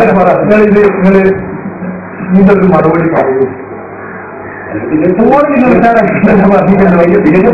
അങ്ങനെ പറ നിങ്ങൾ ഇത് നിങ്ങൾ ഇതൊരു മറുപടി പറയൂ ഫോണിൽ നിങ്ങൾ ഉഷാറാക്കിയിട്ടല്ലേ പറഞ്ഞിട്ടുള്ളത്?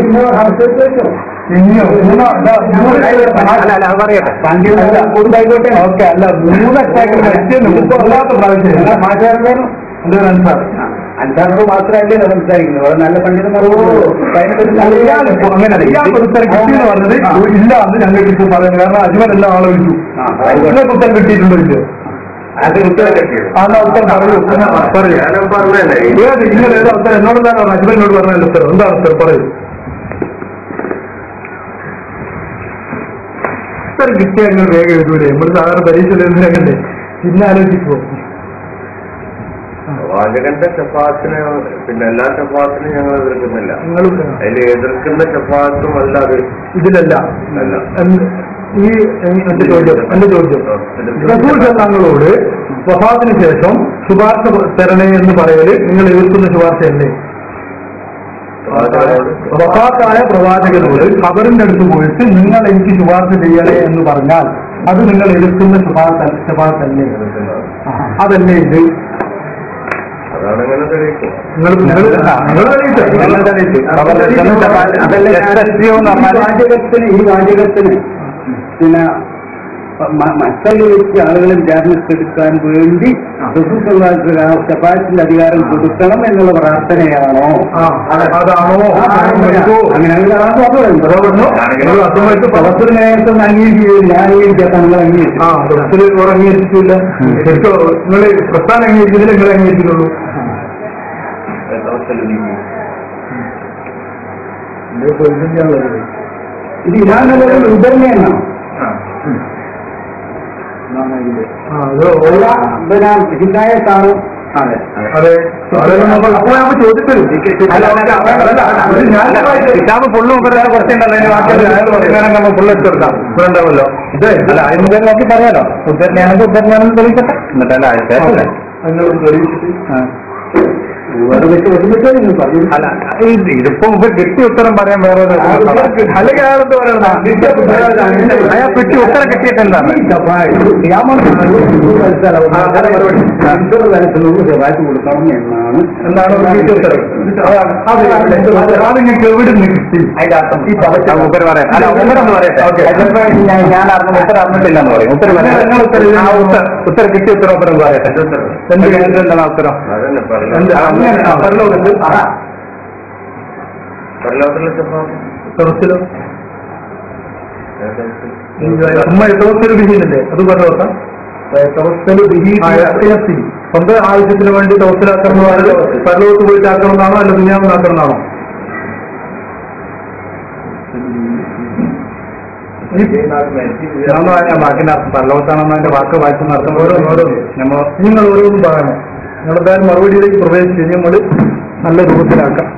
ഇനിയോ മൂന്നോ അല്ല, മൂന്ന് അല്ല അല്ല അത് പറയട്ടെ അല്ല, കൊടുത്തായിക്കോട്ടെ ഓക്കെ അല്ല മൂന്ന് അറ്റാക്ക് അല്ലാത്ത പ്രാവശ്യം മാറ്റാറുണ്ടോ എന്താണ് സാർ അഞ്ചാറ് മാത്രമല്ലേ സംസാരിക്കുന്നത് വളരെ നല്ല പണ്ഡിതന്മാർ ഇയാള് ഇപ്പൊ അങ്ങനെയല്ല ഇയാൾക്ക് ഉത്തരം കിട്ടിയെന്ന് പറഞ്ഞത് ഇല്ല എന്ന് ഞങ്ങൾക്ക് ഇപ്പോൾ പറയുന്നത് കാരണം അജ്മൽ എല്ലാം ആളെ വിളിച്ചു ആ, ആയിക്കോട്ടെ. നിങ്ങൾക്ക് ഉത്തരം കിട്ടിയിട്ടുണ്ടോ ഇല്ലയോ അത് ഉത്തരം കിട്ടിയത് ആ എന്നാ ഉത്തരം പറയൂ പറയൂ ഞാനും പറഞ്ഞല്ലേ ഏത് നിങ്ങൾ ഏതാ ഉത്തരം എന്നോട് എന്താണ് പറഞ്ഞത് അജ്മലിനോട് പറഞ്ഞ ഉത്തരം എന്താണ് ഉത്തരം പറയൂ ഉത്തരം കിട്ടിയാൽ നിങ്ങൾ വേഗം എഴുതൂലേ നമ്മൾ സാധാരണ പരീക്ഷ എഴുതുന്നതിനൊക്കെ പിന്നെ ആലോചിക്കുമോ വാചകന്റെ ഷഫാത്തിന് പിന്നെ എല്ലാ ഷഫാത്തിനും ഞങ്ങൾ എതിർക്കുന്നില്ല നിങ്ങൾ അതിൽ എതിർക്കുന്ന ഷഫാത്തും അല്ല അത് ഇതിലല്ല അല്ല. എന്ത് ഈ എന്റെ ചോദ്യം എന്റെ ചോദ്യം റസൂൽ തങ്ങളോട് വഫാത്തിന് ശേഷം ശുപാർശ തരണേ എന്ന് പറയല് നിങ്ങൾ എതിർക്കുന്ന ശുപാർശയല്ലേ വാചകനോട് വഫാത്തായ പ്രവാചകനോട് ഖബറിന്റെ അടുത്ത് പോയിട്ട് നിങ്ങൾ എനിക്ക് ശുപാർശ ചെയ്യണേ എന്ന് പറഞ്ഞാൽ അത് നിങ്ങൾ എതിർക്കുന്ന ശുപാർശ ശുപാർശല്ലേ എതിർക്കുന്നത്. ആ, അതല്ലേ ഇത് അതാണ് ഇങ്ങനെ തെളിയിക്കും നിങ്ങൾ നിങ്ങൾ ആ, നിങ്ങൾ തെളിയിച്ചോ? നിങ്ങൾ തെളിയിച്ചു. ഖബറിന്റെ അടുത്ത് ശുപാർശ- അതല്ലേ SSTO എന്ന് ഈ പറഞ്ഞാൽ വാചകത്തിന് ഈ വാചകത്തിന് പിന്നെ മ- മറ്റൊരു വ്യക്തി ആളുകളെ വിചാരണക്കെടുക്കാൻ വേണ്ടി ശപാശത്തിന്റെ അധികാരം കൊടുക്കണം എന്നുള്ള പ്രാർത്ഥനയാണോ ആ, അത- അതാണോ ആ, അങ്ങനെയാണോ? അങ്ങനെയാണെങ്കിൽ അതാണ് അതുകൊണ്ട്. അതാ പറഞ്ഞു നിങ്ങൾ അതുമായിട്ട് പ്രവർത്തന നേരത്തെ അംഗീകരിക്കുകയും ഞാൻ അംഗീകരിക്കാത്ത നിങ്ങൾ അംഗീകരിച്ചു ആ ഡോക്ടർ ഇവിടെ അംഗീകരിച്ചിട്ടില്ല ശരിക്കും നിങ്ങൾ പ്രസ്ഥാനം അംഗീകരിച്ചതിൽ നിങ്ങൾ അംഗീകരിച്ചിട്ടുള്ളൂ ഇത് ഇതാണെന്നുള്ളത് ഉദർമയാണ് ആ, അത് ഓ- പിന്നെ ഹിദായത്താണ് അതെ അതെ അതെ നമ്മൾ അപ്പോൾ നമ്മൾ ചോദിച്ചത് അല്ല, അല്ല, അല്ല, അത് ഞാൻ കിതാബ് ഫുള്ള് നോക്കിയാൽ കുറച്ചുണ്ടല്ലോ അതിന് ബാക്കി അത് അയാൾ പറയുന്നതാണ് നമ്മൾ ഫുള്ള് എടുത്തെടുക്കാം ഇവിടെ ഉണ്ടാവുമല്ലോ ഇത് അല്ല അതിന് മുതൽ നോക്കി പറയാലോ ഉദ്ധരണിയാണെങ്കിൽ ഉദ്ധരണിയാണെന്ന് തെളിയിക്കട്ടെ എന്നിട്ടല്ല അയച്ചല്ലേ അതിനോട് തെളിയിച്ചിട്ട് അത് വെച്ച് ഒരുമിച്ച് നിങ്ങൾ പറയും അല്ല ഇത് ഇതിപ്പോ മുമ്പ് കിട്ടിയ ഉത്തരം പറയാൻ വേറെ ഒരു അല്ലെങ്കിൽ അയാളെന്ത് പറയുന്നത് അയാൾ കിട്ടിയ ഉത്തരം കിട്ടിയിട്ടെന്താണ് വായിച്ചു കൊടുക്കണം എന്നാണ് എന്താണ് ഒരു കിട്ടിയ ഉത്തരം അത് അത് അത് നിങ്ങൾക്ക് എവിടെ നിന്ന് കിട്ടി ഈ പദത്തെ ഉപരി പറയാം അല്ല ഉപരം പറയട്ടെ ഓക്കേ. ചിലപ്പോ ഞാൻ ഞാൻ അറിഞ്ഞ ഉത്തരം അറിഞ്ഞിട്ടില്ല എന്ന് പറയും ഉത്തരം നിങ്ങൾ- നിങ്ങൾ ഉത്തരം ആ ഉത്തരം ഉത്തരം കിട്ടിയ ഉത്തരം ഉത്തരം പറയട്ടെ എന്ത് എന്താണ് ആ ഉത്തരം അതന്നെ എന്ത്? അങ്ങനെ ആ, പരലോകത്ത് ആ, പരലോകത്തിലെ ഷഫാത്ത് തുറച്ചിലോ ഉമ്മ എട്ടവസ്ഥൽ ബിഹിന്നല്ലേ അത് പറഞ്ഞു നോക്കാം തവസ്സല് ബിഹി ആയത്തി. സ്വന്തം ആവശ്യത്തിന് വേണ്ടി തവസ്സിലാക്കണം പരലോകത്ത് പോയിട്ട് ആക്കണമെന്നാണോ അല്ല ദുനിയാവിൽ ആക്കണമെന്നാണോ ഞാൻ ബാക്കിന്റെ അർത്ഥം പരലോകത്താണെന്ന് അതിന്റെ വാക്ക് വായിച്ചു നടത്തും ഓരോന്ന് ഓരോന്ന് നമ്മൾ നിങ്ങൾ ഓരോന്നും പറയണം നിങ്ങൾ എന്തായാലും മറുപടിയിലേക്ക് പ്രവേശിച്ച് കഴിഞ്ഞ് നമ്മൾ നല്ല രൂപത്തിലാക്കാം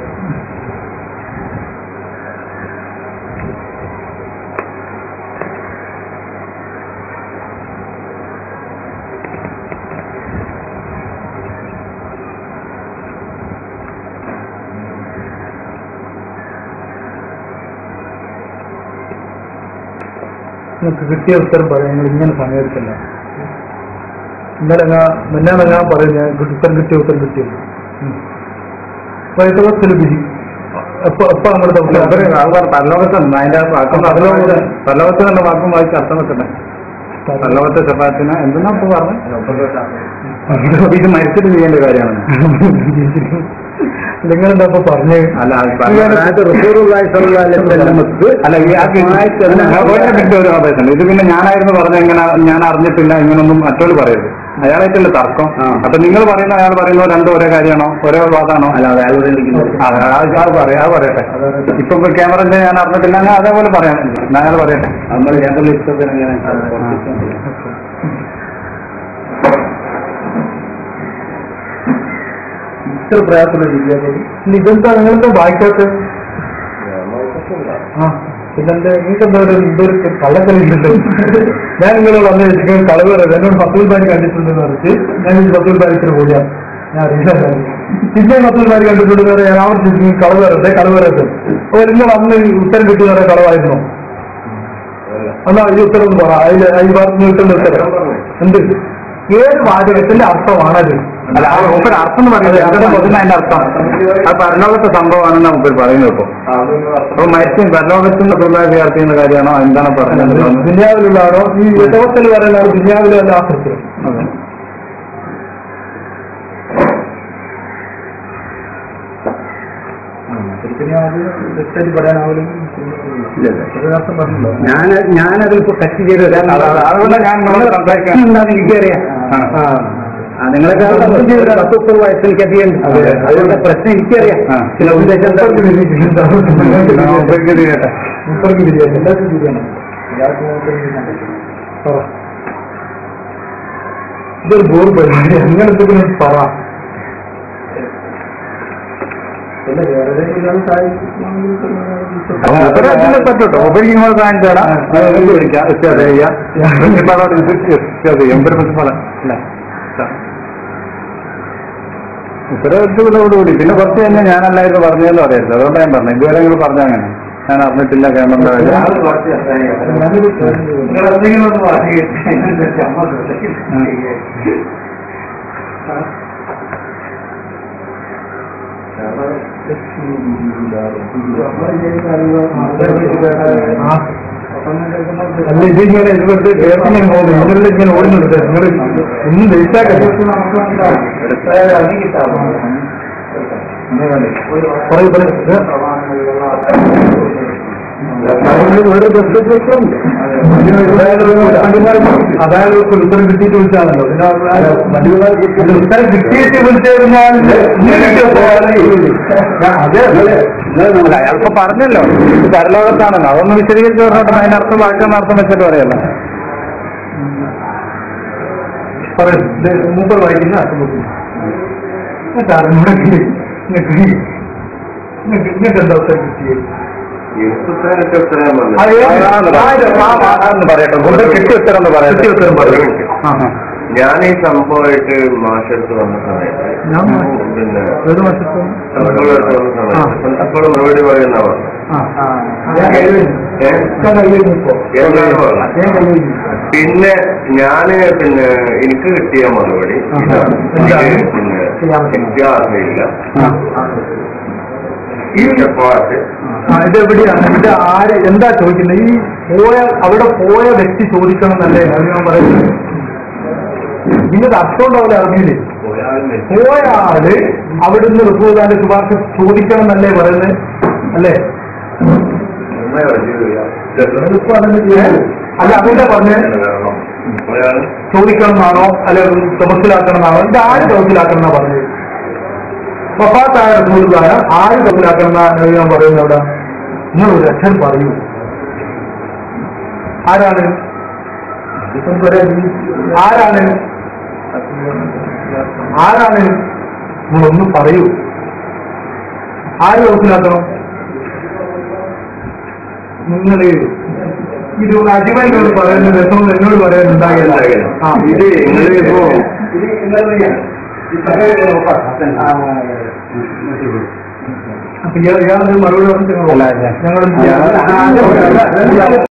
നിങ്ങൾക്ക് കിട്ടിയ ഉത്തരം പറയാം നിങ്ങൾ ഇങ്ങനെ സമയത്തില്ല ഇന്നലെ ഞാൻ മുന്നേ ഞാൻ പറയും ഞാൻ ഉത്തരം കിട്ടിയ ഉത്തരം കിട്ടിയത് വൈത്തവത്തിൽ ബിഹി എപ്പോ എപ്പോ നമ്മുടെ പരലോകത്ത് അതിന്റെ വാക്കും പരലോകത്ത്. പരലോകത്ത് തന്നെ വാക്കും വായിച്ച് അർത്ഥം വെക്കട്ടെ പരലോകത്തെ ചപ്പാത്തിന് എന്തെന്നാ ഇപ്പൊ പറഞ്ഞത് ഇത് മരിച്ചിട്ട് ചെയ്യേണ്ട കാര്യമാണ് നിങ്ങളെന്താ ഇപ്പൊ പറഞ്ഞ് അല്ല അതായത് റസൂലുള്ളാഹി സ്വല്ലല്ലാഹു അലൈഹി വസല്ലമക്ക് അല്ല ഈ ആ കി- ഒരു മിനിറ്റ് ഒരു അപേക്ഷ ഇത് പിന്നെ ഞാനായിരുന്നു പറഞ്ഞ എങ്ങനെ ഞാൻ അറിഞ്ഞിട്ടില്ല ഇങ്ങനൊന്നും മറ്റൊരു പറയരുത് അയാളായിട്ടല്ലേ തർക്കം അപ്പൊ നിങ്ങൾ പറയുന്ന അയാൾ പറയുന്ന രണ്ടും ഒരേ കാര്യമാണോ ഒരേ വാദമാണോ അല്ല അയാൾ പറയാം അത് പറയട്ടെ ഇപ്പൊ ക്യാമറ ഞാൻ അറിഞ്ഞിട്ടില്ല ഞാൻ അതേപോലെ പറയാം ഞാൻ അയാൾ പറയട്ടെ നമ്മൾ ഞങ്ങളുടെ ഇഷ്ടത്തിന് എങ്ങനെ ഇത്ര പ്രയാസമുള്ള രീതിയാണ് ഇനി ഇതെന്താ നിങ്ങളെന്താ വായിക്കാത്ത ആ പിന്നെന്താ നിങ്ങൾക്ക് എന്താ ഒരു എന്തൊരു കള്ളക്കളിയുണ്ടല്ലോ ഞാൻ നിങ്ങൾ വന്ന് വെച്ചിട്ട് കളവ് പറയുന്നത് എന്നോട് പത്തുൽ ബാരി കണ്ടിട്ടുണ്ടെന്ന് പറഞ്ഞിട്ട് ഞാൻ ഈ പത്തുൽ ബാരിക്ക് പോയാ ഞാൻ അറിയില്ല പിന്നെ പത്തുൽ ബാരി കണ്ടിട്ടുണ്ടെന്ന് പറയാൻ ഞാൻ ആവർത്തിച്ചു കളവ് പറയട്ടെ കളവ് പറയട്ടെ അപ്പൊ നിങ്ങൾ അന്ന് ഈ ഉത്തരം കിട്ടുന്ന പറയാൻ കളവായിരുന്നു എന്നാ ഈ ഉത്തരം ഒന്ന് പറ അതിൽ ഈ ഭാഗത്ത് കിട്ടുന്ന ഉത്തരം എന്ത് ഏത് വാചകത്തിന്റെ അർത്ഥമാണത് അല്ല ആ മൂപ്പര് അർത്ഥം എന്ന് പറയുന്നത് എന്താ പറയുന്നത് അതിന്റെ അർത്ഥം അത് പരലോകത്തെ സംഭവമാണെന്ന് മൂപ്പര് പറയുന്നത് ഇപ്പൊ അപ്പൊ മരിച്ചും പരലോകത്തിൽ നിന്ന് വിദ്യാർത്ഥിക്കുന്ന കാര്യമാണോ എന്താണ് പറഞ്ഞത് ദുന്യാവിലുള്ളതാണോ ഈ യഥവത്തിൽ പറയുന്ന ദുന്യാവിലോ അല്ല ആസക്തി അതെ. പറയാനാവില്ല പറഞ്ഞല്ലോ ഞാൻ ഞാനത് ഇപ്പൊ ടച്ച് ചെയ്ത് തരാം അതെ, അതെ. അതുകൊണ്ടാ ഞാൻ നിങ്ങളോട് സംസാരിക്കാൻ- എന്താന്ന് എനിക്കറിയാം ആ. ആ, നിങ്ങളൊക്കെ പത്ത് മുപ്പത് വയസ്സ് എനിക്കധികം അതെ. അതുകൊണ്ട് പ്രശ്നം എനിക്കറിയാം ആ. ചില ഉദ്ദേശം എന്താ? മൂപ്പർക്ക് ഇത് കേട്ടെ. മുപ്പർക്ക് ബിരിയാണി എല്ലാവർക്കും ബിരിയാണി എല്ലാവർക്കും മൂപ്പർക്ക് ബിരിയാണി. പറ. ഇതൊരു ബോർ പരിപാടി അങ്ങനെ എന്തെങ്കിലും പറ അല്ല വേറെ ഏതെങ്കിലും അപ്പൊ മൂപ്പര് അതിനെ പറ്റൂട്ടോ മൂപ്പർക്ക് ഇങ്ങോട്ട് കാണിച്ചു തരാം നിങ്ങൾക്ക് വിളിക്കാം വ്യത്യാസം ചെയ്യാം പ്രിൻസിപ്പാളോട് ഇത് വ്യത്യാസം ചെയ്യാം മൂപ്പര് പ്രിൻസിപ്പാള അല്ലേ ഇത്ര കൂടി പിന്നെ കുറച്ച് കഴിഞ്ഞാൽ ഞാനല്ലായിരുന്നു പറഞ്ഞതെന്ന് പറയരുത് അതുകൊണ്ട് ഞാൻ പറഞ്ഞു ഇതുവരെ നിങ്ങൾ പറഞ്ഞ അങ്ങനെ ഞാൻ അറിഞ്ഞിട്ടില്ല കേരളം അല്ല ഇതിങ്ങനെ ഇതുകൊണ്ട് കേട്ടിങ്ങനെ പോകുന്നു ഇതിനുള്ള ഇങ്ങനെ ഓടുന്നുണ്ട് നിങ്ങൾ ഒന്നും വേസ്റ്റാക്കല്ലേ പറയൂ പറയൂ അതായത് ഒരു ഉത്തരം കിട്ടിയിട്ട് വിളിച്ചാണല്ലോ പിന്നെ ഉത്തരം കിട്ടിയിട്ട് വിളിച്ചാൽ അതെ അതെ അല്ല അയാൾക്ക് പറഞ്ഞല്ലോ ഇത് പരലോകത്താണല്ലോ അതൊന്ന് വിശദീകരിച്ച് പറഞ്ഞോട്ടെ അതിനർത്ഥം വാക്കെന്ന് അർത്ഥം വെച്ചിട്ട് പറയല്ലോ പറയൂ മൂപ്പർ വായിക്കുന്ന അർത്ഥം വെക്കുന്നു ഇങ്ങനത്തെ എന്താ ഉത്തരം കിട്ടിയത് എനിക്ക് ഉത്തരം പറഞ്ഞു അത് ഏത്? അതൊന്ന് അതൊന്ന് പറയട്ടെ മുമ്പ് കിട്ടിയ ഉത്തരം ഒന്ന് പറയട്ടെ കിട്ടിയ ഉത്തരം പറയൂ. ആ, ആ. ഞാൻ ഈ സംഭവമായിട്ട് മാഷെടുത്ത് വന്ന സമയത്ത് ഞാൻ മാഷ്? പിന്നെ ഏത് വർഷത്തെ പ്രിൻസിപ്പളായിട്ട് വന്ന സമയത്ത് പ്രിൻസിപ്പൾ മറുപടി പറയുന്ന പറഞ്ഞു ഞാൻ കഴിഞ്ഞു ഏ? ഞാൻ കഴിഞ്ഞു ഇപ്പോ എന്നാണ് പറഞ്ഞത് ഞാൻ കഴിഞ്ഞു പിന്നെ ഞാന് പിന്നെ എനിക്ക് കിട്ടിയ മറുപടി ഇതാണ്. എന്താണ്? എനിക്ക് പിന്നെ എനിക്ക് അറിയില്ല ഈ ചെപ്പാട്ട് ആ, ഇത് എവിടെയാണ് ഇത് ആര് എന്താ ചോദിക്കുന്നത് ഈ പോയ അവിടെ പോയ വ്യക്തി ചോദിക്കണം എന്നല്ലേ അത് ഞാൻ പറയുന്നത് നിങ്ങൾക്ക് അർത്ഥം ഉണ്ടാവില്ല അറിഞ്ഞില്ലേ പോയ ആള് അവിടുന്ന് റിപ്പോർട്ടാന്റെ ശുപാർശ ചോദിക്കണം എന്നല്ലേ പറയുന്നത് അല്ലേ നിങ്ങളിപ്പോ അതല്ലേ ചെയ്യുന്നത്? അല്ല അതല്ലേ പറഞ്ഞേ ചോദിക്കണം എന്നാണോ അല്ലെ തപസ്സിലാക്കണം എന്നാണോ ഇത് ആര് തപസ്സിലാക്കണം എന്നാ പറഞ്ഞത് വഫാത്തായ റസൂലുള്ളാഹ ആര് തപസ്സിലാക്കണം എന്നാ ഞാൻ പറയുന്നത് അവിടെ നിങ്ങൾ ഒരു അക്ഷരം പറയൂ ആരാണ് ആരാണ് ആരാണ് നിങ്ങളൊന്ന് പറയൂ ആര് തപസ്സിലാക്കണം നിങ്ങൾ ഇത് അജിമനോട് പറയുന്ന രസം എന്നോട് പറയാനുണ്ടാകില്ല ആ ഇത് നിങ്ങളിപ്പോ അപ്പൊ ഇയാൾ ഇയാളൊരു മറുപടി പറഞ്ഞിട്ട് അല്ല, ഞങ്ങൾ ഞാൻ- ഞങ്ങൾ